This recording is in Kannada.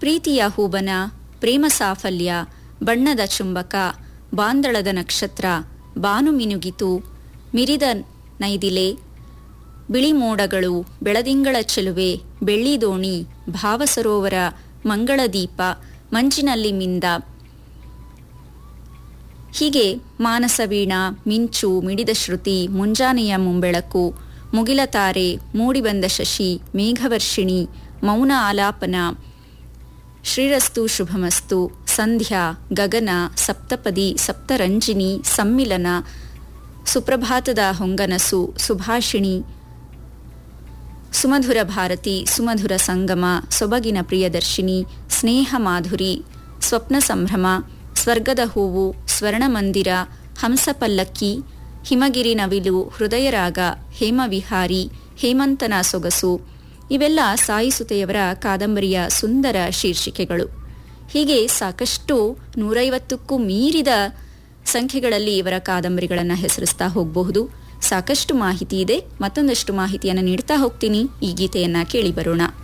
ಪ್ರೀತಿಯ ಹೂಬನ ಪ್ರೇಮ ಸಾಫಲ್ಯ ಬಣ್ಣದ ಚುಂಬಕ ಬಾಂದಳದ ನಕ್ಷತ್ರ ಬಾನು ಮಿನುಗಿತು ಮಿರಿದ ನೈದಿಲೆ ಬಿಳಿ ಮೋಡಗಳು ಬೆಳದಿಂಗಳ ಚೆಲುವೆ ಬೆಳ್ಳಿ ದೋಣಿ ಭಾವಸರೋವರ ಮಂಗಳದೀಪ ಮಂಜಿನಲ್ಲಿ ಮಿಂದ ಹೀಗೆ ಮಾನಸವೀಣ ಮಿಂಚು ಮಿಡಿದ ಶ್ರುತಿ ಮುಂಜಾನೆಯ ಮುಂಬೆಳಕು ಮುಗಿಲತಾರೆ ಮೂಡಿಬಂದ ಶಶಿ ಮೇಘವರ್ಷಿಣಿ ಮೌನ ಆಲಾಪನ ಶ್ರೀರಸ್ತು ಶುಭಮಸ್ತು ಸಂಧ್ಯಾ ಗಗನ ಸಪ್ತಪದಿ ಸಪ್ತರಂಜಿನಿ ಸಮ್ಮಿಲನ ಸುಪ್ರಭಾತದ ಹೊಂಗನಸು ಸುಭಾಷಿಣಿ ಸುಮಧುರ ಭಾರತಿ ಸುಮಧುರ ಸಂಗಮ ಸೊಬಗಿನ ಪ್ರಿಯದರ್ಶಿನಿ ಸ್ನೇಹ ಮಾಧುರಿ ಸ್ವಪ್ನ ಸಂಭ್ರಮ ಸ್ವರ್ಗದ ಹೂವು ಸ್ವರ್ಣಮಂದಿರ ಹಂಸಪಲ್ಲಕ್ಕಿ ಹಿಮಗಿರಿ ನವಿಲು ಹೃದಯರಾಗ ಹೇಮವಿಹಾರಿ ಹೇಮಂತನ ಸೊಗಸು ಇವೆಲ್ಲ ಸಾಯಿಸುತೆಯವರ ಕಾದಂಬರಿಯ ಸುಂದರ ಶೀರ್ಷಿಕೆಗಳು ಹೀಗೆ ಸಾಕಷ್ಟು ನೂರೈವತ್ತಕ್ಕೂ ಮೀರಿದ ಸಂಖ್ಯೆಗಳಲ್ಲಿ ಇವರ ಕಾದಂಬರಿಗಳನ್ನು ಹೆಸರಿಸ್ತಾ ಹೋಗಬಹುದು ಸಾಕಷ್ಟು ಮಾಹಿತಿ ಇದೆ ಮತ್ತೊಂದಷ್ಟು ಮಾಹಿತಿಯನ್ನು ನೀಡ್ತಾ ಹೋಗ್ತೀನಿ ಈ ಗೀತೆಯನ್ನ ಕೇಳಿ ಬರೋಣ